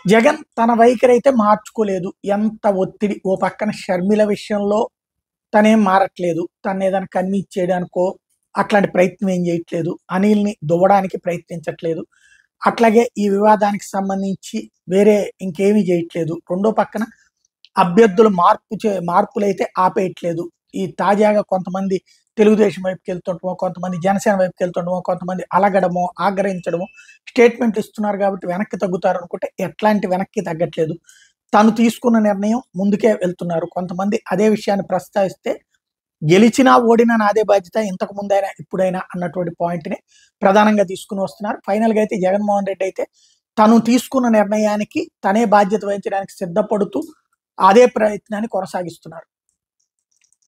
జగన్ తన వైఖరి అయితే మార్చుకోలేదు ఎంత ఒత్తిడి ఓ పక్కన షర్మిల విషయంలో తనేం మారట్లేదు తను ఏదైనా కన్విన్స్ చేయడానికో అట్లాంటి ప్రయత్నం ఏం చేయట్లేదు అనిల్ని దువ్వడానికి ప్రయత్నించట్లేదు అట్లాగే ఈ వివాదానికి సంబంధించి వేరే ఇంకేమీ చేయట్లేదు రెండో పక్కన అభ్యర్థులు మార్పు చే మార్పులు అయితే ఆపేయట్లేదు ఈ తాజాగా కొంతమంది తెలుగుదేశం వైపుకి వెళ్తుండమో కొంతమంది జనసేన వైపుకి వెళ్తుండమో కొంతమంది అలగడమో ఆగ్రహించడమో స్టేట్మెంట్ ఇస్తున్నారు కాబట్టి వెనక్కి తగ్గుతారు అనుకుంటే ఎట్లాంటి వెనక్కి తగ్గట్లేదు తను తీసుకున్న నిర్ణయం ముందుకే వెళ్తున్నారు కొంతమంది అదే విషయాన్ని ప్రస్తావిస్తే గెలిచినా ఓడినా నాదే బాధ్యత ఇంతకు ముందైనా ఇప్పుడైనా అన్నటువంటి పాయింట్ ని ప్రధానంగా తీసుకుని వస్తున్నారు ఫైనల్ గా అయితే జగన్మోహన్ రెడ్డి అయితే తను తీసుకున్న నిర్ణయానికి తనే బాధ్యత వహించడానికి సిద్ధపడుతూ అదే ప్రయత్నాన్ని కొనసాగిస్తున్నారు